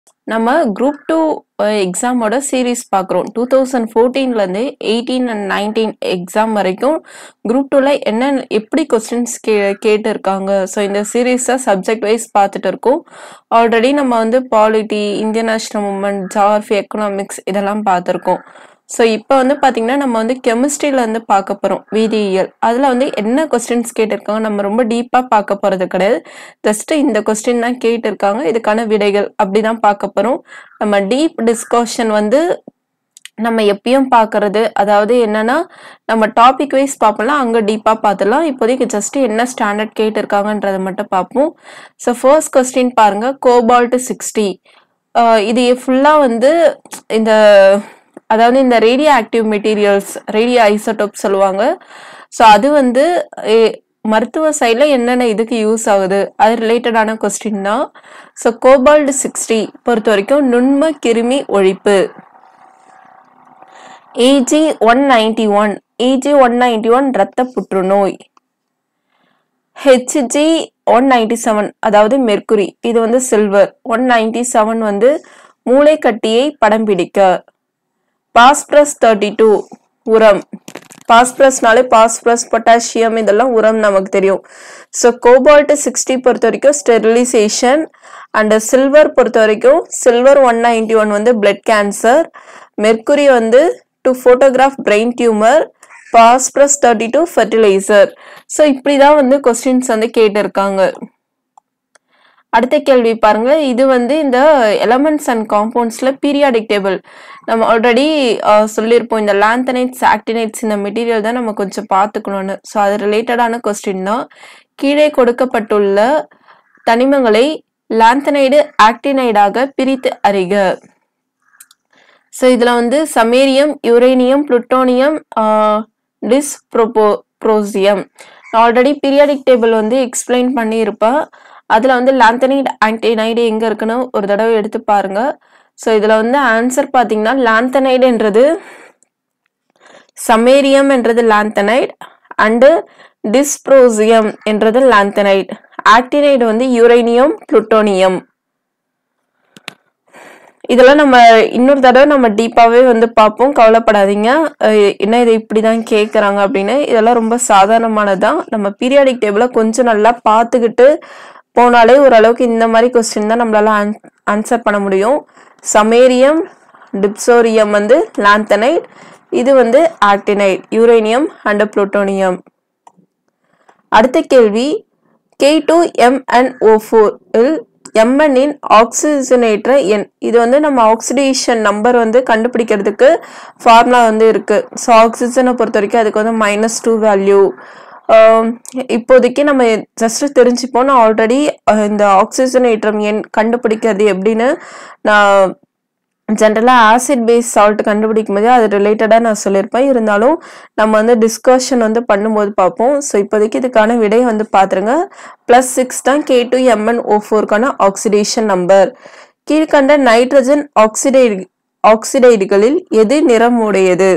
நம்ம group two எக்ஸாமோட series பார்க்குறோம் டூ தௌசண்ட் ஃபோர்டீன்லேருந்து எயிட்டீன் அண்ட் நைன்டீன் எக்ஸாம் வரைக்கும் குரூப் டூவில் என்ன எப்படி கொஸ்டின்ஸ் கே கேட்டிருக்காங்க ஸோ இந்த சீரீஸை சப்ஜெக்ட் வைஸ் பார்த்துட்டு இருக்கோம் ஆல்ரெடி நம்ம வந்து polity Indian national movement geography economics இதெல்லாம் பார்த்துருக்கோம் ஸோ இப்போ வந்து பார்த்தீங்கன்னா நம்ம வந்து கெமிஸ்ட்ரியில் வந்து பார்க்க போகிறோம் வேதியியல் அதில் வந்து என்ன கொஸ்டின்ஸ் கேட்டிருக்காங்க நம்ம ரொம்ப டீப்பாக பார்க்க போகிறது கிடையாது ஜஸ்ட் இந்த கொஸ்டின் தான் கேட்டிருக்காங்க இதுக்கான விடைகள் அப்படி தான் பார்க்க போகிறோம் நம்ம டீப் டிஸ்கஷன் வந்து நம்ம எப்பயும் பார்க்கறது அதாவது என்னன்னா நம்ம டாபிக் வைஸ் பார்ப்போம்ல அங்கே டீப்பாக பார்த்துடலாம் இப்போதைக்கு ஜஸ்ட் என்ன ஸ்டாண்டர்ட் கேட்டிருக்காங்கன்றதை மட்டும் பார்ப்போம் ஸோ ஃபர்ஸ்ட் கொஸ்டின் பாருங்க கோபால்ட் சிக்ஸ்டி இது ஃபுல்லாக வந்து இந்த அதாவது இந்த radio active materials radio isotope சொல்லுவாங்க ஸோ அது வந்து எ- மருத்துவ சைடில் என்னென்ன இதுக்கு யூஸ் ஆகுது அது ரிலேட்டடான கொஸ்டின் தான் ஸோ கோபால்டு சிக்ஸ்டி பொறுத்த வரைக்கும் நுண்ம கிருமி ஒழிப்பு AG one ninety one AG one ninety one இரத்த புற்றுநோய் ஹெச்ஜி ஒன் நைன்டி செவன் அதாவது மெர்க்குரி இது வந்து சில்வர் ஒன் நைன்டி செவன் வந்து மூளைக்கட்டியை படம் பிடிக்க பாஸ்பரஸ் தேர்ட்டி டூ உரம் பாஸ்பரஸ்னாலே பாஸ்பரஸ் பொட்டாசியம் இதெல்லாம் உரம் நமக்கு தெரியும் ஸோ கோபால்ட் சிக்ஸ்டி பொறுத்த வரைக்கும் ஸ்டெரிலைசேஷன் அண்ட் சில்வர் பொறுத்த வரைக்கும் சில்வர் ஒன் நைன்டி ஒன் வந்து பிளட் கேன்சர் மெர்க்குரி வந்து to photograph brain tumour phosphorus thirty two fertiliser so இப்படி தான் வந்து கொஸ்டின்ஸ் வந்து கேட்டிருக்காங்க அடுத்த கேள்வி பாருங்க இது வந்து இந்த எலமெண்ட்ஸ் அண்ட் காம்பவுண்ட்ஸ்ல பீரியாடிக் டேபிள் நம்ம ஆல்ரெடி சொல்லியிருப்போம் இந்த லாந்தனைட்ஸ் ஆக்டினைட்ஸ் இந்த மெட்டீரியல் தான் நம்ம கொஞ்சம் பார்த்துக்கணும்னு ஸோ அது ரிலேட்டடான கொஸ்டின் தான் கீழே கொடுக்கப்பட்டுள்ள தனிமங்களை லாந்தனைடு ஆக்டினைடாக பிரித்து அறிக ஸோ இதில் வந்து samarium uranium plutonium dysprosium already periodic table வந்து எக்ஸ்பிளைன் பண்ணியிருப்பேன் அதில் வந்து லாந்தனைடு ஆன்டினைடு எங்கே இருக்குன்னு ஒரு தடவை எடுத்து பாருங்க ஸோ இதில் வந்து ஆன்சர் பார்த்தீங்கன்னா லாந்தனைடுன்றது சமேரியம் என்றது லாந்தனைட் அண்டு டிஸ்ப்ரோசியம் என்றது லாந்தனைட் ஆக்டினைடு வந்து யுரேனியம் புளுட்டோனியம் இதெல்லாம் நம்ம இன்னொரு தடவை நம்ம டீப்பாகவே வந்து பார்ப்போம் கவலைப்படாதீங்க அஹ் என்ன இதை இப்படி தான் கேட்குறாங்க அப்படின்னு இதெல்லாம் ரொம்ப சாதாரணமானது தான் நம்ம பீரியாடிக் டேபிளை கொஞ்சம் நல்லா பார்த்துக்கிட்டு போனாலே ஓரளவுக்கு இந்த மாதிரி கொஸ்டின் தான் நம்மளால ஆன்சர் பண்ண முடியும் சமேரியம் டிப்சோரியம் வந்து லாந்தனைட் இது வந்து ஆக்டினைட் யூரேனியம் அண்ட் புளூட்டோனியம் அடுத்த கேள்வி கே டூ எம்என்ஓ ஃபோர் இல் MN இன் ஆக்சிஜனேற்ற எண் இது வந்து நம்ம ஆக்சிடேஷன் நம்பர் வந்து கண்டுபிடிக்கிறதுக்கு ஃபார்முலா வந்து இருக்கு ஸோ ஆக்சிஜனை பொறுத்த வரைக்கும் அதுக்கு வந்து மைனஸ் டூ வேல்யூ இப்போதைக்கு நம்ம ஜஸ்ட் தெரிஞ்சுப்போம் நான் ஆல்ரெடி இந்த ஆக்சிஜனேற்றம் எண் கண்டுபிடிக்கிறது எப்படின்னு நான் ஜென்ரலாக ஆசிட் பேஸ் சால்ட் கண்டுபிடிக்கும் போது அது ரிலேட்டடாக நான் சொல்லியிருப்பேன் இருந்தாலும் நம்ம வந்து டிஸ்கஷன் வந்து பண்ணும்போது பார்ப்போம் ஸோ இப்போதைக்கு இதுக்கான விடை வந்து பார்த்துருங்க ப்ளஸ் சிக்ஸ் தான் கே டூ எம்என் ஓ ஃபோருக்கான ஆக்சிடேஷன் நம்பர் கீழ்கண்ட நைட்ரஜன் ஆக்சிடைடு ஆக்சிடைடுகளில் எது நிறமுடையது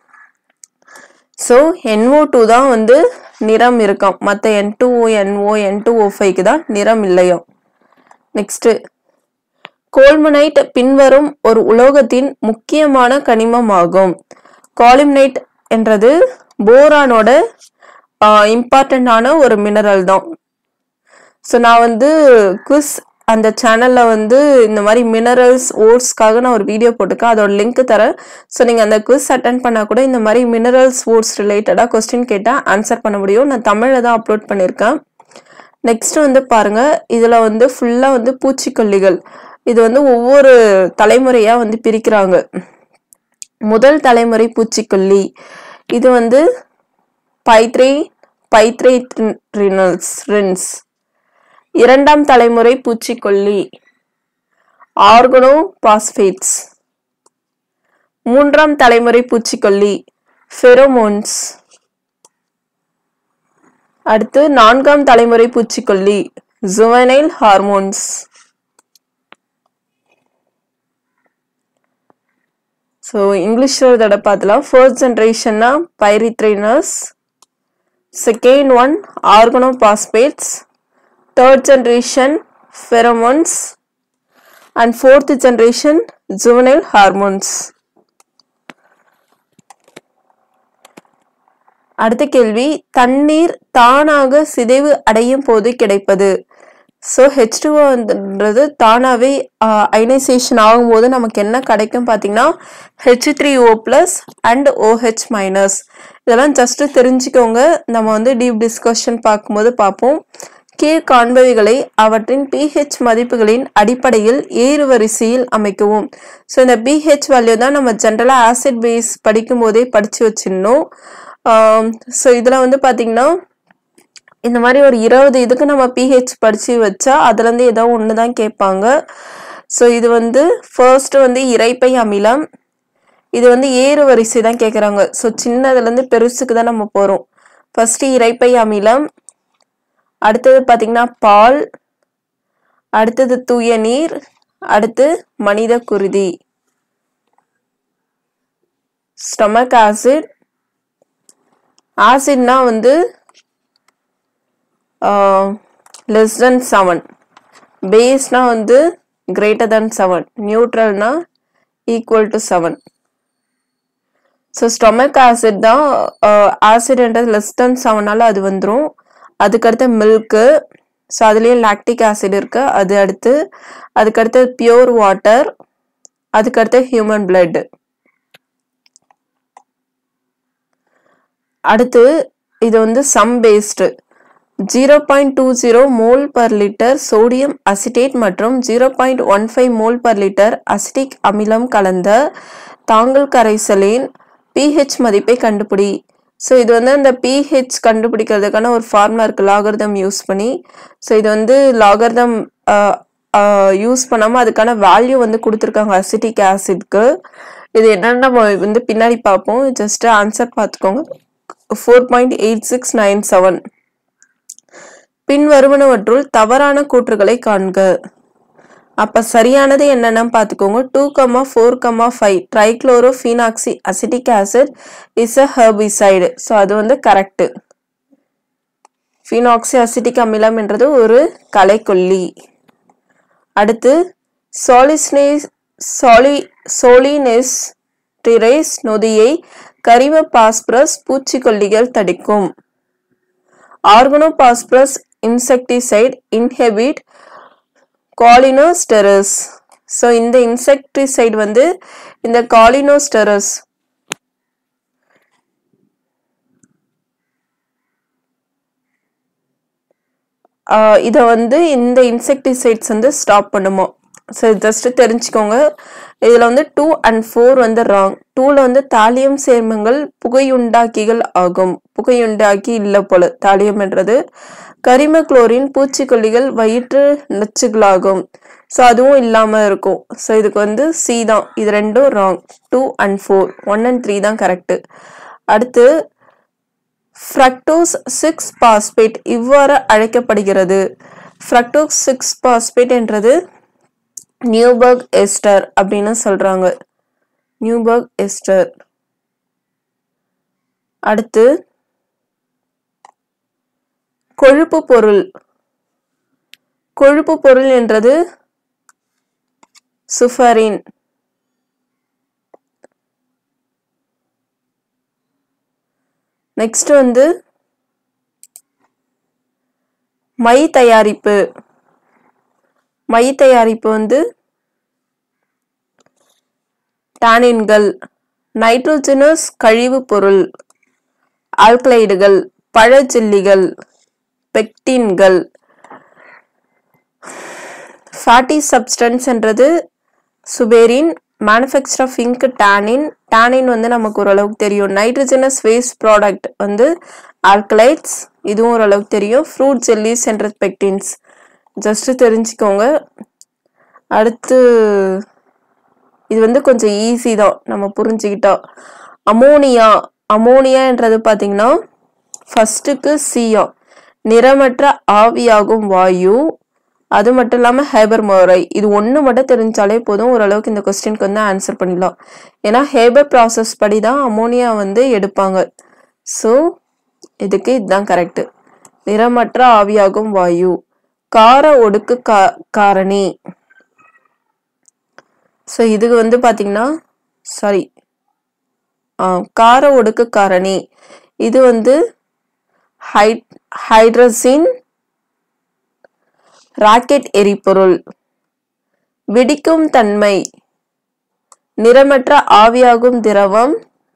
ஸோ NO2 டூ தான் வந்து நிறம் இருக்கும் மற்ற N two O NO N two O ஃபைவ்க்கு தான் நிறம் இல்லையும் நெக்ஸ்ட்டு கோல்மனைட் பின்வரும் ஒரு உலோகத்தின் முக்கியமான கனிமமாகும் காலிம்னைட் என்றது போரானோட இம்பார்ட்டண்ட்டான ஒரு மினரல் தான் ஸோ நான் வந்து குஸ் அந்த சேனலில் வந்து இந்த மாதிரி மினரல்ஸ் ஓட்ஸ்க்காக நான் ஒரு வீடியோ போட்டிருக்கேன் அதோட லிங்க் தரேன் ஸோ நீங்கள் அந்த குஸ் அட்டன் பண்ணால் கூட இந்த மாதிரி மினரல்ஸ் ஓட்ஸ் ரிலேட்டடாக கொஸ்டின் கேட்டால் ஆன்சர் பண்ண முடியும் நான் தமிழில் தான் அப்லோட் பண்ணியிருக்கேன் நெக்ஸ்ட் வந்து பாருங்க இதில் வந்து ஃபுல்லாக வந்து பூச்சிக்கொல்லிகள் இது வந்து ஒவ்வொரு தலைமுறையாக வந்து பிரிக்கிறாங்க முதல் தலைமுறை பூச்சிக்கொல்லி இது வந்து பைத்ரை பைத்ரை ரினல்ஸ் ரின்ஸ் இரண்டாம் தலைமுறை பூச்சிக்கொல்லி ஆர்கனோ பாஸ்பேட்ஸ் மூன்றாம் தலைமுறை பூச்சிக்கொல்லி ஃபெரோமோன்ஸ் அடுத்து நான்காம் தலைமுறை பூச்சிக்கொல்லி ஜுவனைல் ஹார்மோன்ஸ் ஸோ இங்கிலீஷில் ஒரு தடவை பார்த்தலாம் ஃபர்ஸ்ட் ஜென்ரேஷன்னா pyrethrins second one organophosphates third generation pheromones and fourth generation juvenile hormones அடுத்த கேள்வி தண்ணீர் தானாக சிதைவு அடையும் போது கிடைப்பது ஸோ ஹெச் டூன்றது தானாகவே அயனைசேஷன் ஆகும்போது நமக்கு என்ன கிடைக்கும் பார்த்தீங்கன்னா H three O plus and OH minus இதெல்லாம் ஜஸ்ட் தெரிஞ்சுக்கோங்க நம்ம வந்து டீப் டிஸ்கஷன் பார்க்கும்போது பார்ப்போம் கீழ் காண்பவைகளை அவற்றின் பிஹெச் மதிப்புகளின் அடிப்படையில் ஏறு வரிசையில் அமைக்கவும் ஸோ இந்த பிஹெச் வேல்யூ தான் நம்ம ஜென்ரலாக ஆசிட் பேஸ் படிக்கும் போதே படித்து வச்சிடணும் ஸோ இதில் வந்து பார்த்தீங்கன்னா இந்த மாதிரி ஒரு இருபது இதுக்கு நம்ம பிஹெச் படித்து வச்சா அதுலேருந்து ஏதோ ஒன்று தான் கேட்பாங்க ஸோ இது வந்து ஃபர்ஸ்ட் வந்து இரைப்பை அமிலம் இது வந்து ஏறு வரிசை தான் கேட்குறாங்க ஸோ சின்னதுலேருந்து பெருசுக்கு தான் நம்ம போகிறோம் ஃபர்ஸ்ட் இரைப்பை அமிலம் அடுத்தது பார்த்தீங்கன்னா பால் அடுத்தது தூய நீர் அடுத்து மனித குருதி ஸ்டொமக் ஆசிட் ஆசிட்னா வந்து லெஸ் தென் செவன் பேஸ்னா வந்து கிரேட்டர் தென் செவன் நியூட்ரல்னா equal to seven so stomach acid தான் ஆசிட்ன்றது லெஸ் தென் செவனால அது வந்துடும் அதுக்கடுத்து மில்க்கு ஸோ அதுலேயும் லாக்டிக் ஆசிட் இருக்கு அது அடுத்து அதுக்கடுத்து பியோர் வாட்டர் அதுக்கடுத்து ஹியூமன் பிளட் அடுத்து இது வந்து some based zero point two zero mole per litre sodium acetate மற்றும் zero point one five mole per litre acetic அமிலம் கலந்த தாங்கல் கரைசலின் பிஹெச் மதிப்பை கண்டுபிடி ஸோ இது வந்து அந்த பிஹெச் கண்டுபிடிக்கிறதுக்கான ஒரு ஃபார்முலா இருக்குது லாகர்தம் யூஸ் பண்ணி ஸோ இது வந்து லாகர்தம் யூஸ் பண்ணாமல் அதுக்கான வேல்யூ வந்து கொடுத்துருக்காங்க அசிட்டிக் ஆசிட்க்கு இது என்னன்னு நம்ம வந்து பின்னாடி பார்ப்போம் ஜஸ்ட் ஆன்சர் பார்த்துக்கோங்க four point eight six nine seven பின்வருவனவற்றுள் தவறான கூற்றுகளை காண்க அப்ப சரியானது என்னன்னு பார்த்துக்கோங்க two comma four comma five trichloro phenoxy acetic acid is a herbicide so அது வந்து கரெக்டு ஃபீனாக்சி அசிட்டிக் அமிலம் என்றது ஒரு களைக்கொல்லி அடுத்து சாலிஸ்னேஸ் சாலி சோலினெஸ் டிரேஸ் நொதியை கரிம பாஸ்பரஸ் பூச்சிக்கொல்லிகள் தடுக்கும் organophosphorus insecticide inhibit cholinesterase so இந்த இன்செக்டிசைட் வந்து இந்த காலினோஸ்டெரஸ் இதை வந்து இந்த இன்செக்டிசைட்ஸ் வந்து ஸ்டாப் பண்ணுமா ஸோ ஜஸ்ட் தெரிஞ்சுக்கோங்க இதில் வந்து டூ அண்ட் ஃபோர் வந்து ராங் டூவில் வந்து தாலியம் சேர்மங்கள் புகையுண்டாக்கிகள் ஆகும் புகையுண்டாக்கி இல்லை போல தாலியம்ன்றது கரிம குளோரின் பூச்சிக்கொல்லிகள் வயிற்று நச்சுகளாகும் ஸோ அதுவும் இல்லாமல் இருக்கும் ஸோ இதுக்கு வந்து சி தான் இது ரெண்டும் wrong two and four one and three தான் கரெக்டு அடுத்து ஃப்ரக்டோஸ் சிக்ஸ் பாஸ்பேட் இவ்வாறு அழைக்கப்படுகிறது ஃப்ரக்டோஸ் சிக்ஸ் பாஸ்பேட் என்றது நியூபர்க் எஸ்டர் அப்படின்னு சொல்றாங்க நியூபர்க் எஸ்டர் அடுத்து கொழுப்பு பொருள் கொழுப்பு பொருள் என்றது சுஃபரின் நெக்ஸ்ட் வந்து மை தயாரிப்பு மை தயாரிப்பு வந்து டானின்கள் நைட்ரோஜனஸ் கழிவுப் பொருள் ஆல்கலைடுகள் பழச்சில்லிகள் பெக்டின்கள் ஃபேட்டி சப்ஸ்டன்ஸ் என்றது suberin manufacture of ink tannin tannin வந்து நமக்கு ஓரளவுக்கு தெரியும் நைட்ரஜனஸ் வேஸ்ட் ப்ராடக்ட் வந்து ஆல்கலைட்ஸ் இதுவும் ஓரளவுக்கு தெரியும் ஃப்ரூட் ஜெல்லிஸ் என்ற பெக்டின்ஸ் ஜஸ்ட் தெரிஞ்சுக்கோங்க அடுத்து இது வந்து கொஞ்சம் ஈஸி தான் நம்ம புரிஞ்சுக்கிட்டா அமோனியா அமோனியான்றது பார்த்தீங்கன்னா ஃபர்ஸ்ட்டுக்கு சியா நிறமற்ற ஆவியாகும் வாயு அது மட்டும் இல்லாமல் ஹேபர் முறை இது ஒன்று மட்டும் தெரிஞ்சாலே போதும் ஓரளவுக்கு இந்த கொஸ்டினுக்கு வந்து ஆன்சர் பண்ணிடலாம் ஏன்னா ஹேபர் ப்ராசஸ் படி தான் அமோனியா வந்து எடுப்பாங்க ஸோ இதுக்கு இதுதான் கரெக்டு நிறமற்ற ஆவியாகும் வாயு கார ஒடுக்கு கா காரணி ஸோ இதுக்கு வந்து பார்த்தீங்கன்னா சாரி கார ஒடுக்கு காரணி இது வந்து ஹை ஹைட்ரசின் ராக்கெட் எரிபொருள் வெடிக்கும் தன்மை நிறமற்ற ஆவியாகும் திரவம்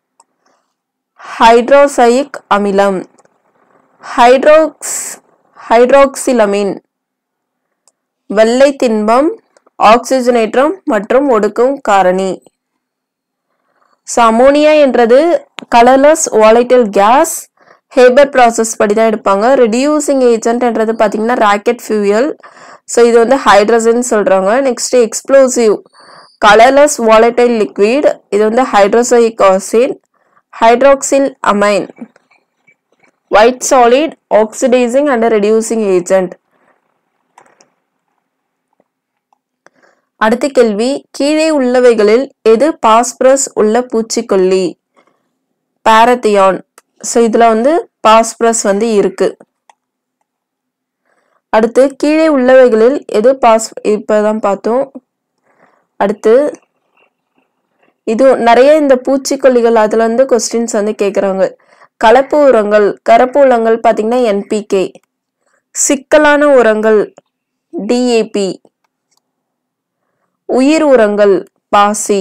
ஹைட்ரோசையிக் அமிலம் ஹைட்ரோக்ஸ் ஹைட்ரோக்சிலமின் வெள்ளை திண்மம் ஆக்சிஜனேற்றம் மற்றும் ஒடுக்கும் காரணி ஸோ அமோனியா என்றது colourless volatile gas Haber process படி தான் எடுப்பாங்க ரெடியூசிங் ஏஜென்ட்ன்றது பார்த்தீங்கன்னா ராக்கெட் ஃபியூயல் ஸோ இது வந்து ஹைட்ரஜன் சொல்கிறாங்க next explosive colourless volatile liquid இது வந்து hydrazoic acid hydroxyl amine white solid oxidising and reducing agent அடுத்த கேள்வி கீழே உள்ளவைகளில் எது பாஸ்பரஸ் உள்ள பூச்சிக்கொல்லி பாரத்தியான் ஸோ இதில் வந்து பாஸ்பரஸ் வந்து இருக்கு அடுத்து கீழே உள்ளவைகளில் எது பாஸ் இப்போதான் பார்த்தோம் அடுத்து இது நிறைய இந்த பூச்சிக்கொல்லிகள் அதுல இருந்து கொஸ்டின்ஸ் வந்து கேட்குறாங்க கலப்பு உரங்கள் கரப்பு உரங்கள் பார்த்தீங்கன்னா என்பிகே சிக்கலான உரங்கள் டிஏபி உயிர் உரங்கள் பாசி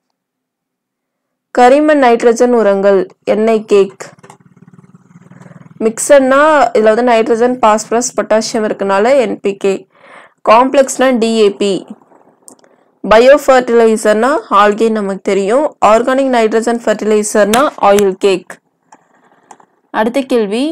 கரிம நைட்ரஜன் உரங்கள் எண்ணெய் கேக் மிக்சர்னா இதில் வந்து நைட்ரஜன் பாஸ்பரஸ் பொட்டாசியம் இருக்கனால என்பிகே காம்ப்ளெக்ஸ்னா டிஏபி பயோ ஃபர்டிலைசர்னா ஆல்கேன் நமக்கு தெரியும் ஆர்கானிக் நைட்ரஜன் ஃபர்டிலைசர்னா ஆயில் கேக் அடுத்த கேள்வி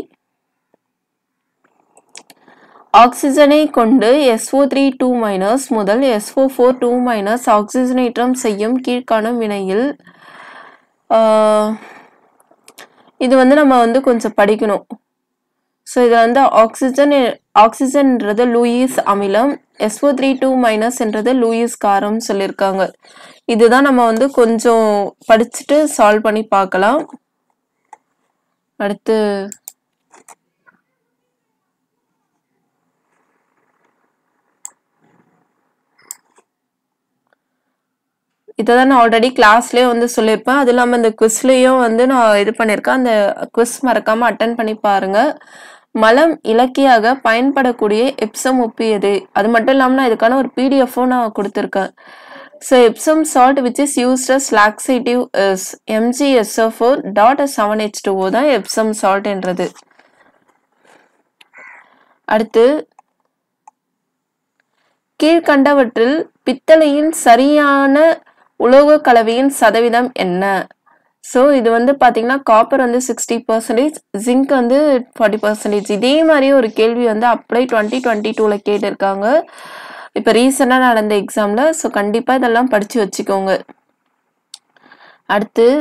ஆக்சிஜனை கொண்டு SO3 த்ரீ டூ மைனஸ் முதல் SO4 ஃபோர் டூ மைனஸ் ஆக்சிஜனேற்றம் செய்யும் கீழ்காணும் வினையில் ஆஹ், இது வந்து நம்ம வந்து கொஞ்சம் படிக்கணும் ஸோ இதை வந்து ஆக்சிஜன் ஆக்சிஜன்ன்றது லூயிஸ் அமிலம் SO3 த்ரீ டூ மைனஸ்ன்றது லூயிஸ் காரம் சொல்லியிருக்காங்க இதுதான் நம்ம வந்து கொஞ்சம் படிச்சுட்டு சால்வ் பண்ணி பார்க்கலாம் அடுத்து இதை தான் நான் ஆல்ரெடி கிளாஸ்லேயே வந்து சொல்லியிருப்பேன் அது இல்லாமல் இந்த குவிஸ்லேயும் வந்து நான் இது பண்ணியிருக்கேன் அந்த குவிஸ் மறக்காமல் அட்டன் பண்ணி பாருங்க மலம் இலக்கியாக பயன்படக்கூடிய எப்சம் உப்பு எது அது மட்டும் இல்லாமல் நான் இதுக்கான ஒரு பிடிஎஃப்பும் நான் கொடுத்துருக்கேன் so Epsom salt which is used as laxative is MGSO four dot seven H two O தான் எப்சம் சால்ட்ன்றது அடுத்து கீழ்கண்டவற்றில் பித்தளையின் சரியான உலோக கலவையின் சதவீதம் என்ன ஸோ இது வந்து பார்த்தீங்கன்னா காப்பர் வந்து சிக்ஸ்டி பர்சன்டேஜ் ஜிங்க் வந்து ஃபார்ட்டி பர்சன்டேஜ் இதே மாதிரி ஒரு கேள்வி வந்து அப்படியே டுவெண்ட்டி டுவெண்ட்டி டூவில் கேட்டிருக்காங்க இப்போ ரீசெண்டாக நடந்த எக்ஸாமில் ஸோ கண்டிப்பாக இதெல்லாம் படித்து வச்சுக்கோங்க அடுத்து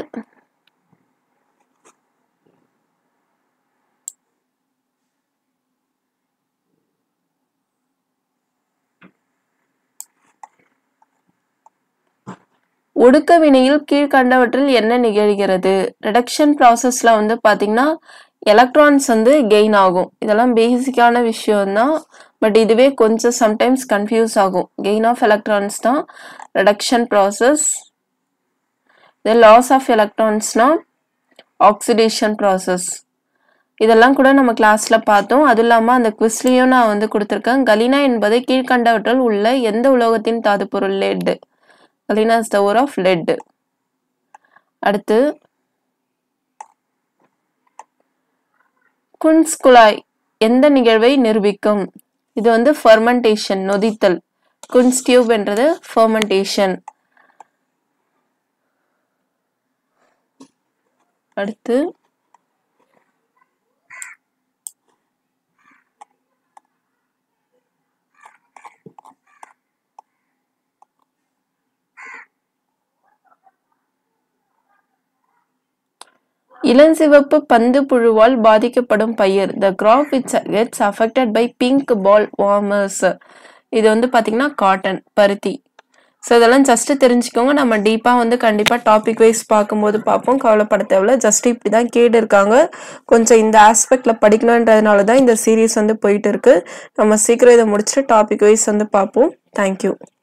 ஒடுக்க வினையில் கீழ்கண்டவற்றில் என்ன நிகழ்கிறது ரிடக்ஷன் ப்ராசஸில் வந்து பார்த்தீங்கன்னா எலக்ட்ரான்ஸ் வந்து கெயின் ஆகும் இதெல்லாம் பேசிக்கான விஷயம் தான் பட் இதுவே கொஞ்சம் சம்டைம்ஸ் கன்ஃபியூஸ் ஆகும் கெயின் ஆஃப் எலக்ட்ரான்ஸ் தான் ரிடக்ஷன் ப்ராசஸ் இது லாஸ் ஆஃப் எலக்ட்ரான்ஸ்னா ஆக்சிடேஷன் ப்ராசஸ் இதெல்லாம் கூட நம்ம கிளாஸ்ல பார்த்தோம் அது இல்லாமல் அந்த குவிஸ்லையும் நான் வந்து கொடுத்துருக்கேன் கலினா என்பது கீழ்கண்டவற்றில் உள்ள எந்த உலோகத்தின் தாது பொருள் lead galena is the ore of lead அடுத்து குன்ஸ் குழாய் எந்த நிகழ்வை நிரூபிக்கும் இது வந்து ஃபெர்மெண்டேஷன் நொதித்தல் குன்ஸ் டியூப் என்றது ஃபெர்மெண்டேஷன் அடுத்து இளஞ்சிவப்பு பந்து புழுவால் பாதிக்கப்படும் பயிர் the crop which gets affected by pink boll worms இது வந்து பார்த்தீங்கன்னா காட்டன் பருத்தி ஸோ இதெல்லாம் ஜஸ்ட் தெரிஞ்சுக்கோங்க நம்ம டீப்பாக வந்து கண்டிப்பாக டாபிக் வைஸ் பார்க்கும்போது பார்ப்போம் கவலைப்பட தேவையில்ல ஜஸ்ட் இப்படி தான் கேட்டு இருக்காங்க கொஞ்சம் இந்த ஆஸ்பெக்ட்ல படிக்கணுன்றதுனால தான் இந்த சீரீஸ் வந்து போயிட்டு இருக்கு நம்ம சீக்கிரம் இதை முடிச்சுட்டு டாபிக் வைஸ் வந்து பார்ப்போம் தேங்க்யூ